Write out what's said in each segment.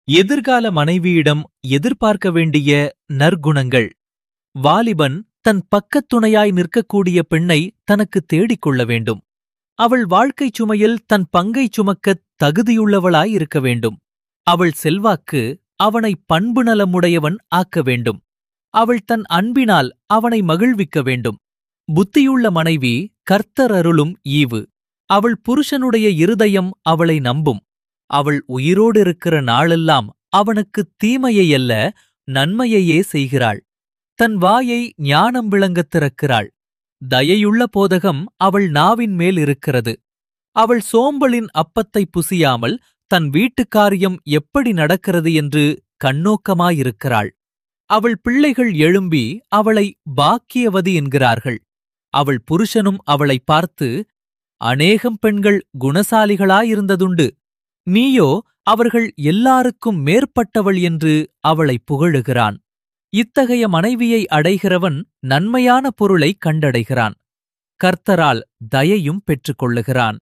எதிர்கால மனைவியிடம் எதிர்பார்க்க வேண்டிய நற்குணங்கள் வாலிபன் தன் பக்கத் துணையாய் நிற்கக்கூடிய பெண்ணை தனக்கு தேடிக் கொள்ள வேண்டும் அவள் வாழ்க்கைச் சுமையில் தன் பங்கைச் சுமக்கத் தகுதியுள்ளவளாய் இருக்க வேண்டும் அவள் செல்வாக்கு அவனை பண்பு நலமுடையவன் ஆக்க வேண்டும் அவள் தன் அன்பினால் அவனை மகிழ்விக்க வேண்டும் புத்தியுள்ள மனைவி கர்த்தர் அருளும் ஈவு அவள் புருஷனுடைய இருதயம் அவளை நம்பும் அவள் உயிரோடு இருக்கிற நாளெல்லாம் அவனுக்குத் தீமையையல்ல நன்மையையே செய்கிறாள் தன் வாயை ஞானம் விளங்கத் திறக்கிறாள் தயையுள்ள போதகம் அவள் நாவின் மேல் இருக்கிறது அவள் சோம்பலின் அப்பத்தை புசியாமல் தன் வீட்டுக் காரியம் எப்படி நடக்கிறது என்று கண்ணோக்கமாயிருக்கிறாள் அவள் பிள்ளைகள் எழும்பி அவளை பாக்கியவதி என்கிறார்கள் அவள் புருஷனும் அவளை பார்த்து அநேகம் பெண்கள் குணசாலிகளாயிருந்ததுண்டு நீயோ அவர்கள் எல்லாருக்கும் மேற்பட்டவள் என்று அவளை புகழுகிறான் இத்தகைய மனைவியை அடைகிறவன் நன்மையான பொருளைக் கண்டடைகிறான் கர்த்தரால் தயையும் பெற்றுக்கொள்ளுகிறான்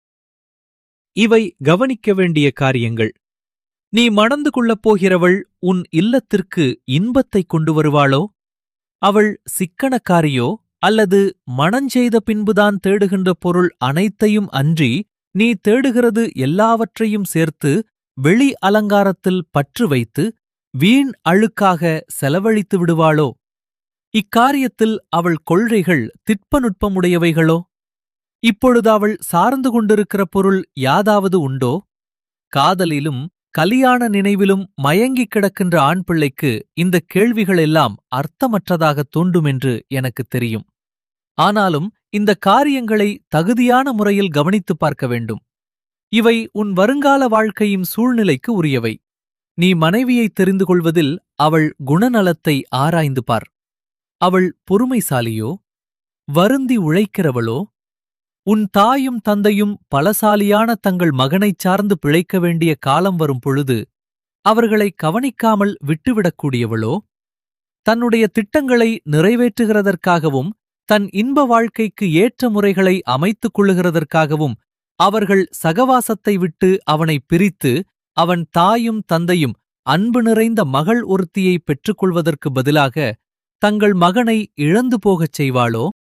இவை கவனிக்க வேண்டிய காரியங்கள் நீ மணந்து கொள்ளப் போகிறவள் உன் இல்லத்திற்கு இன்பத்தைக் கொண்டு வருவாளோ அவள் சிக்கனக்காரியோ அல்லது மணஞ்செய்த பின்புதான் தேடுகின்ற பொருள் அனைத்தையும் அன்றி நீ தேடுகிறது எல்லாவற்றையும் சேர்த்து வெளி அலங்காரத்தில் பற்று வைத்து வீண் அழுக்காக செலவழித்து விடுவாளோ இக்காரியத்தில் அவள் கொள்கைகள் திட்பநுட்பமுடையவைகளோ இப்பொழுது அவள் சார்ந்து கொண்டிருக்கிற பொருள் யாதாவது உண்டோ காதலிலும் கலியாண நினைவிலும் மயங்கிக் கிடக்கின்ற ஆண் பிள்ளைக்கு இந்த கேள்விகளெல்லாம் அர்த்தமற்றதாகத் தோன்றுமென்று எனக்குத் தெரியும் ஆனாலும் இந்த காரியங்களை தகுதியான முறையில் கவனித்துப் பார்க்க வேண்டும் இவை உன் வருங்கால வாழ்க்கையின் சூழ்நிலைக்கு உரியவை நீ மனைவியை தெரிந்து கொள்வதில் அவள் குணநலத்தை ஆராய்ந்து பார் அவள் பொறுமைசாலியோ வருந்தி உழைக்கிறவளோ உன் தாயும் தந்தையும் பலசாலியான தங்கள் மகனைச் சார்ந்து பிழைக்க வேண்டிய காலம் வரும் பொழுது அவர்களை கவனிக்காமல் விட்டுவிடக்கூடியவளோ தன்னுடைய திட்டங்களை நிறைவேற்றுகிறதற்காகவும் தன் இன்ப வாழ்க்கைக்கு ஏற்ற முறைகளை அமைத்துக் கொள்ளுகிறதற்காகவும் அவர்கள் சகவாசத்தை விட்டு அவனை பிரித்து அவன் தாயும் தந்தையும் அன்பு நிறைந்த மகள் ஒருத்தியை பெற்றுக்கொள்வதற்கு பதிலாக தங்கள் மகனை இழந்து போகச் செய்வாளோ